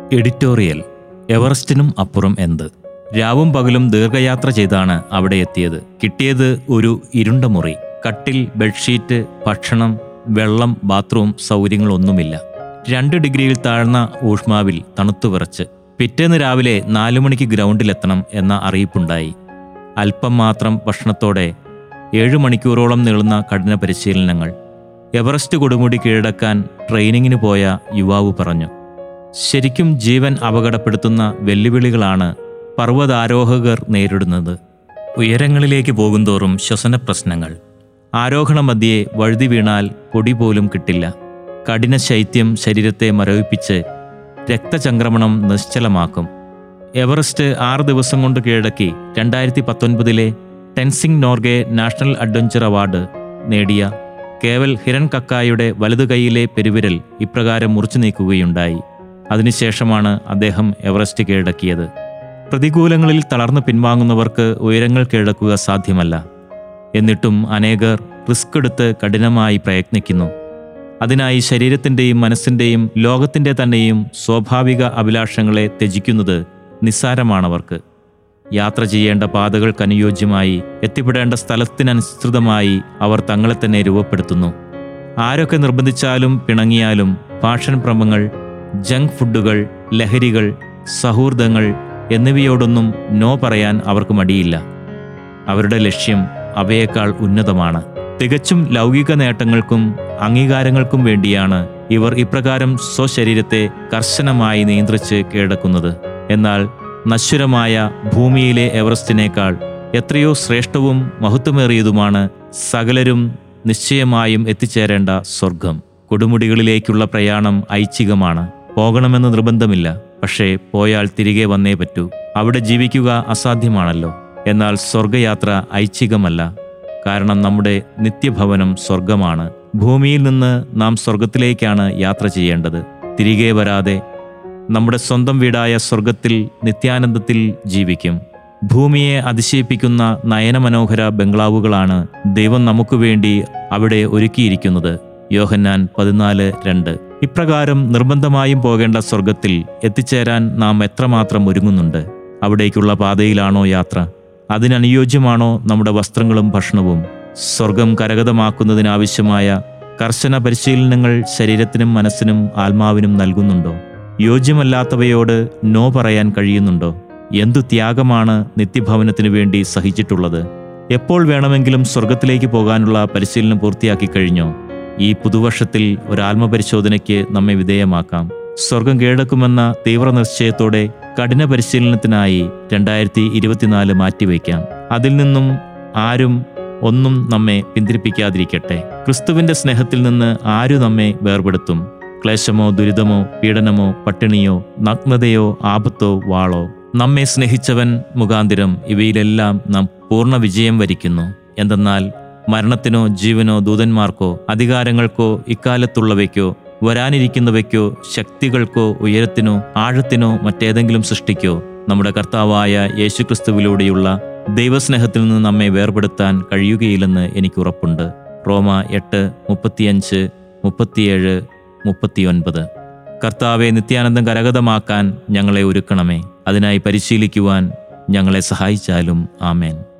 editorial എവറസ്റ്റിനും അപ്പുറം എന്ത് രാവും പകലും ദീർഘയാത്ര ചെയ്താണ് അവിടെ എത്തിയത് കിട്ടിയത് ഒരു ഇരുണ്ട മുറി കട്ടിൽ ബെഡ്ഷീറ്റ് ഭക്ഷണം വെള്ളം ബാത്റൂം സൗകര്യങ്ങളൊന്നുമില്ല രണ്ട് ഡിഗ്രിയിൽ താഴ്ന്ന ഊഷ്മാവിൽ തണുത്തു വിറച്ച് പിറ്റേന്ന് രാവിലെ നാലു മണിക്ക് ഗ്രൗണ്ടിലെത്തണം എന്ന അറിയിപ്പുണ്ടായി അല്പം മാത്രം ഭക്ഷണത്തോടെ ഏഴു മണിക്കൂറോളം നീളുന്ന കഠിന പരിശീലനങ്ങൾ എവറസ്റ്റ് കൊടുമുടി കീഴടക്കാൻ ട്രെയിനിങ്ങിന് പോയ യുവാവ് പറഞ്ഞു ശരിക്കും ജീവൻ അപകടപ്പെടുത്തുന്ന വെല്ലുവിളികളാണ് പർവ്വതാരോഹകർ നേരിടുന്നത് ഉയരങ്ങളിലേക്ക് പോകുന്തോറും ശ്വസന പ്രശ്നങ്ങൾ ആരോഹണ മധ്യേ വഴുതി വീണാൽ പൊടി പോലും കിട്ടില്ല കഠിന ശൈത്യം ശരീരത്തെ മരവിപ്പിച്ച് രക്തചംക്രമണം നിശ്ചലമാക്കും എവറസ്റ്റ് ആറ് ദിവസം കൊണ്ട് കീഴടക്കി രണ്ടായിരത്തി പത്തൊൻപതിലെ Tenzing Norgay national adventure award നേടിയ കേവൽ ഹിരൺ കക്കായുടെ വലതു കൈയിലെ പെരുവിരൽ ഇപ്രകാരം മുറിച്ചു നീക്കുകയുണ്ടായി അതിനുശേഷമാണ് അദ്ദേഹം എവറസ്റ്റ് കീഴടക്കിയത് പ്രതികൂലങ്ങളിൽ തളർന്നു പിൻവാങ്ങുന്നവർക്ക് ഉയരങ്ങൾ കീഴടക്കുക സാധ്യമല്ല എന്നിട്ടും അനേകർ റിസ്ക് എടുത്ത് കഠിനമായി പ്രയത്നിക്കുന്നു അതിനായി ശരീരത്തിൻ്റെയും മനസ്സിൻ്റെയും ലോകത്തിൻ്റെ തന്നെയും സ്വാഭാവിക അഭിലാഷങ്ങളെ ത്യജിക്കുന്നത് നിസ്സാരമാണവർക്ക് യാത്ര ചെയ്യേണ്ട പാതകൾക്കനുയോജ്യമായി എത്തിപ്പെടേണ്ട സ്ഥലത്തിനനുസൃതമായി അവർ തങ്ങളെ തന്നെ രൂപപ്പെടുത്തുന്നു ആരൊക്കെ നിർബന്ധിച്ചാലും പിണങ്ങിയാലും ഫാഷൻ ഭ്രമങ്ങൾ ജങ്ക് ഫുഡുകൾ ലഹരികൾ സൗഹൃദങ്ങൾ എന്നിവയോടൊന്നും നോ പറയാൻ അവർക്ക് മടിയില്ല അവരുടെ ലക്ഷ്യം അവയേക്കാൾ ഉന്നതമാണ് തികച്ചും ലൗകിക നേട്ടങ്ങൾക്കും അംഗീകാരങ്ങൾക്കും വേണ്ടിയാണ് ഇവർ ഇപ്രകാരം സ്വശരീരത്തെ കർശനമായി നിയന്ത്രിച്ച് കീഴടക്കുന്നത് എന്നാൽ നശ്വരമായ ഭൂമിയിലെ എവറസ്റ്റിനേക്കാൾ എത്രയോ ശ്രേഷ്ഠവും മഹത്വമേറിയതുമാണ് സകലരും നിശ്ചയമായും എത്തിച്ചേരേണ്ട സ്വർഗം കൊടുമുടികളിലേക്കുള്ള പ്രയാണം ഐച്ഛികമാണ് പോകണമെന്ന് നിർബന്ധമില്ല പക്ഷേ പോയാൽ തിരികെ വന്നേ പറ്റൂ അവിടെ ജീവിക്കുക അസാധ്യമാണല്ലോ എന്നാൽ സ്വർഗയാത്ര ഐച്ഛികമല്ല കാരണം നമ്മുടെ നിത്യഭവനം സ്വർഗമാണ് ഭൂമിയിൽ നിന്ന് നാം സ്വർഗത്തിലേക്കാണ് യാത്ര ചെയ്യേണ്ടത് തിരികെ വരാതെ നമ്മുടെ സ്വന്തം വീടായ സ്വർഗത്തിൽ നിത്യാനന്ദത്തിൽ ജീവിക്കും ഭൂമിയെ അതിശയിപ്പിക്കുന്ന നയനമനോഹര ബംഗ്ലാവുകളാണ് ദൈവം നമുക്ക് വേണ്ടി അവിടെ ഒരുക്കിയിരിക്കുന്നത് യോഹന്നാൻ പതിനാല് രണ്ട് ഇപ്രകാരം നിർബന്ധമായും പോകേണ്ട സ്വർഗത്തിൽ എത്തിച്ചേരാൻ നാം എത്രമാത്രം ഒരുങ്ങുന്നുണ്ട് അവിടേക്കുള്ള പാതയിലാണോ യാത്ര അതിനനുയോജ്യമാണോ നമ്മുടെ വസ്ത്രങ്ങളും ഭക്ഷണവും സ്വർഗം കരഗതമാക്കുന്നതിനാവശ്യമായ കർശന പരിശീലനങ്ങൾ ശരീരത്തിനും മനസ്സിനും ആത്മാവിനും നൽകുന്നുണ്ടോ യോജ്യമല്ലാത്തവയോട് നോ പറയാൻ കഴിയുന്നുണ്ടോ എന്തു ത്യാഗമാണ് നിത്യഭവനത്തിനു വേണ്ടി സഹിച്ചിട്ടുള്ളത് എപ്പോൾ വേണമെങ്കിലും സ്വർഗത്തിലേക്ക് പോകാനുള്ള പരിശീലനം പൂർത്തിയാക്കി കഴിഞ്ഞോ ഈ പുതുവർഷത്തിൽ ഒരാത്മപരിശോധനയ്ക്ക് നമ്മെ വിധേയമാക്കാം സ്വർഗം കീഴടക്കുമെന്ന തീവ്ര നിശ്ചയത്തോടെ കഠിന പരിശീലനത്തിനായി രണ്ടായിരത്തി ഇരുപത്തിനാല് മാറ്റിവെക്കാം അതിൽ നിന്നും ആരും ഒന്നും നമ്മെ പിന്തിരിപ്പിക്കാതിരിക്കട്ടെ ക്രിസ്തുവിന്റെ സ്നേഹത്തിൽ നിന്ന് ആരു നമ്മെ വേർപെടുത്തും ക്ലേശമോ ദുരിതമോ പീഡനമോ പട്ടിണിയോ നഗ്നതയോ ആപത്തോ വാളോ നമ്മെ സ്നേഹിച്ചവൻ മുഖാന്തിരം ഇവയിലെല്ലാം നാം പൂർണ്ണ വിജയം വരിക്കുന്നു എന്തെന്നാൽ മരണത്തിനോ ജീവനോ ദൂതന്മാർക്കോ അധികാരങ്ങൾക്കോ ഇക്കാലത്തുള്ളവയ്ക്കോ വരാനിരിക്കുന്നവയ്ക്കോ ശക്തികൾക്കോ ഉയരത്തിനോ ആഴത്തിനോ മറ്റേതെങ്കിലും സൃഷ്ടിക്കോ നമ്മുടെ കർത്താവായ യേശുക്രിസ്തുവിലൂടെയുള്ള ദൈവസ്നേഹത്തിൽ നിന്ന് നമ്മെ വേർപെടുത്താൻ കഴിയുകയില്ലെന്ന് എനിക്ക് ഉറപ്പുണ്ട് റോമ എട്ട് മുപ്പത്തിയഞ്ച് മുപ്പത്തിയേഴ് മുപ്പത്തിയൊൻപത് കർത്താവെ നിത്യാനന്ദം കരഗതമാക്കാൻ ഞങ്ങളെ ഒരുക്കണമേ അതിനായി പരിശീലിക്കുവാൻ ഞങ്ങളെ സഹായിച്ചാലും ആമേൻ